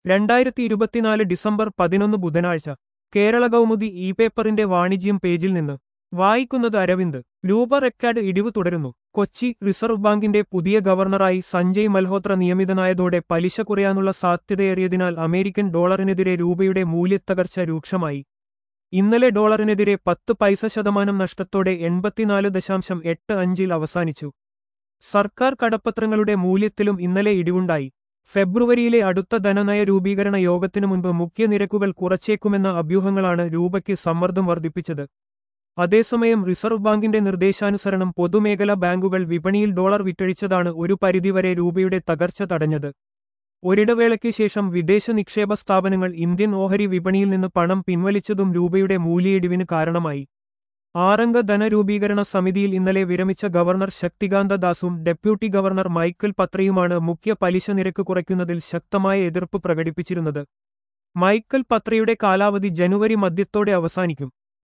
രണ്ടായിരത്തി ഇരുപത്തിനാല് ഡിസംബർ പതിനൊന്ന് ബുധനാഴ്ച കേരള കൗമുദി ഇ പേപ്പറിന്റെ വാണിജ്യം പേജിൽ നിന്ന് വായിക്കുന്നത് അരവിന്ദ് രൂപ റെക്കാർഡ് ഇടിവ് തുടരുന്നു കൊച്ചി റിസർവ് ബാങ്കിന്റെ പുതിയ ഗവർണറായി സഞ്ജയ് മൽഹോത്ര നിയമിതനായതോടെ പലിശ കുറയാനുള്ള സാധ്യതയേറിയതിനാൽ അമേരിക്കൻ ഡോളറിനെതിരെ രൂപയുടെ മൂല്യത്തകർച്ച രൂക്ഷമായി ഇന്നലെ ഡോളറിനെതിരെ പത്ത് പൈസ ശതമാനം നഷ്ടത്തോടെ എൺപത്തിനാല് ദശാംശം എട്ട് അഞ്ചിൽ അവസാനിച്ചു സർക്കാർ കടപ്പത്രങ്ങളുടെ മൂല്യത്തിലും ഇന്നലെ ഇടിവുണ്ടായി ഫെബ്രുവരിയിലെ അടുത്ത ധനനയ രൂപീകരണ യോഗത്തിനു മുൻപ് മുഖ്യ നിരക്കുകൾ കുറച്ചേക്കുമെന്ന അഭ്യൂഹങ്ങളാണ് രൂപയ്ക്ക് സമ്മർദ്ദം വർദ്ധിപ്പിച്ചത് അതേസമയം റിസർവ് ബാങ്കിന്റെ നിർദ്ദേശാനുസരണം പൊതുമേഖലാ ബാങ്കുകൾ വിപണിയിൽ ഡോളർ വിറ്റഴിച്ചതാണ് ഒരു പരിധിവരെ രൂപയുടെ തകർച്ച തടഞ്ഞത് ഒരിടവേളയ്ക്ക് ശേഷം വിദേശ നിക്ഷേപ സ്ഥാപനങ്ങൾ ഇന്ത്യൻ ഓഹരി വിപണിയിൽ നിന്ന് പണം പിൻവലിച്ചതും രൂപയുടെ മൂല്യയിടിവിന് കാരണമായി ആറംഗ ധനരൂപീകരണ സമിതിയിൽ ഇന്നലെ വിരമിച്ച ഗവർണർ ശക്തികാന്ത ദാസും ഡെപ്യൂട്ടി ഗവർണർ മൈക്കൽ പത്രയുമാണ് മുഖ്യ പലിശ നിരക്ക് കുറയ്ക്കുന്നതിൽ ശക്തമായ എതിർപ്പ് പ്രകടിപ്പിച്ചിരുന്നത് മൈക്കൽ പത്രയുടെ കാലാവധി ജനുവരി മധ്യത്തോടെ അവസാനിക്കും